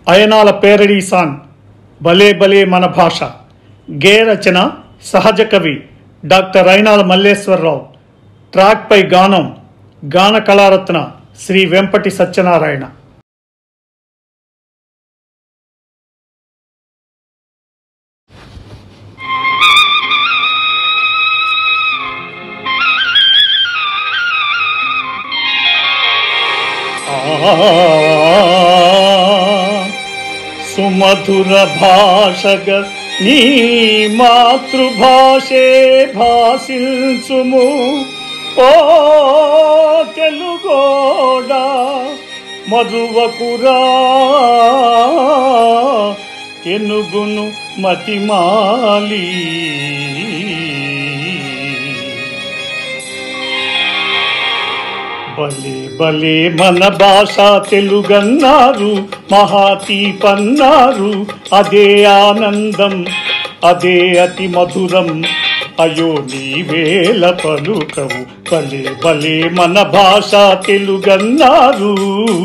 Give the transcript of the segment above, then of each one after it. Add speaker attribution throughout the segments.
Speaker 1: అయనాల parody song భలే భలే మన భాష గే రచన సహజ కవి డాక్టర్ అయినాల మల్లేశ్వరరావు ట్రాక్పై గానం గాన కళారత్న శ్రీ వెంపటి సత్యనారాయణ సుమధుర భాషగ నీ మాతృభాషే భాషించుము ఓ తెలుగోడా మధువకురా తెనుగును మతిమాలి బలే బలే మన భాష తెలుగన్నారు మహాతీపన్నారు అదే ఆనందం అదే అతి మధురం అయో నీ వేల పలుకవు బలే బలే మన భాష తెలుగన్నారు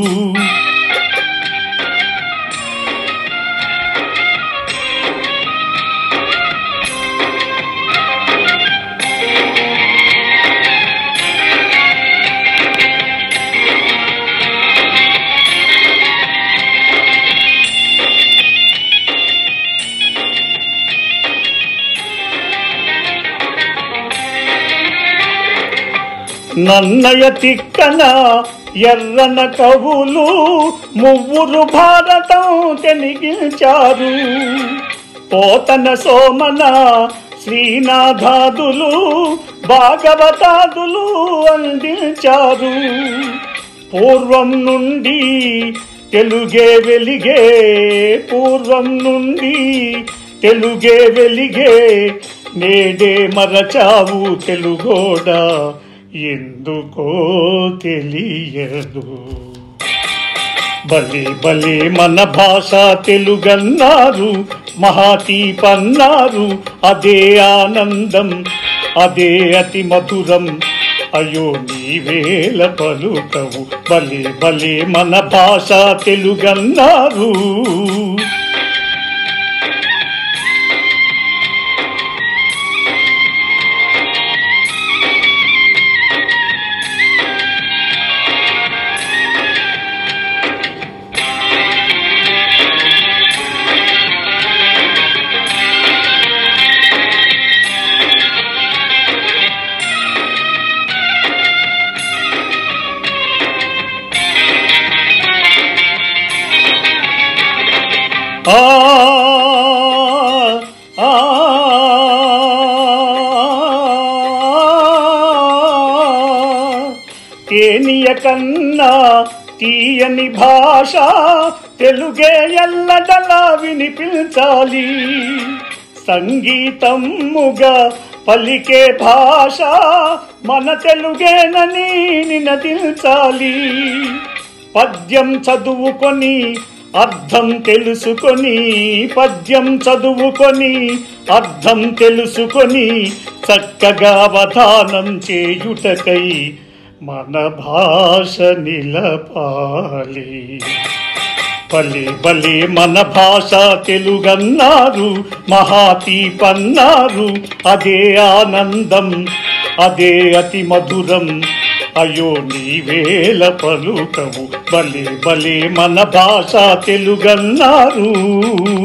Speaker 1: నన్నయ తిక్కన ఎర్రన కవులు మువ్వురు భారతం తెనిగించారు పోతన సోమన శ్రీనాథాదులు భాగవతాదులు అందించారు పూర్వం నుండి తెలుగే వెలిగే పూర్వం నుండి తెలుగే వెలిగే నేడే మరచావు తెలుగోడా ఎందుకో తెలియదు బలి బలి మన భాష తెలుగన్నారు మహాతీపన్నారు అదే ఆనందం అదే అతి మధురం అయ్యో నీ వేల పలుకవు బలి బలి మన భాష తెలుగన్నారు ఆ ఆ తేనియ కన్నా తీయని భాష తెలుగే ఎల్లడలా వినిపించాలి సంగీతముగా పలికే భాష మన తెలుగేనని నినదించాలి పద్యం చదువుకొని అర్థం తెలుసుకొని పద్యం చదువుకొని అర్థం తెలుసుకొని చక్కగా అవధానం చేయుటకై మన భాష నిలపాలి బలి బలి మన భాష తెలుగన్నారు మహాతీపన్నారు అదే ఆనందం అదే అతి మధురం అయ్యో నీ వేల పలుకవు బలి బలి మన భాష తెలుగన్నారు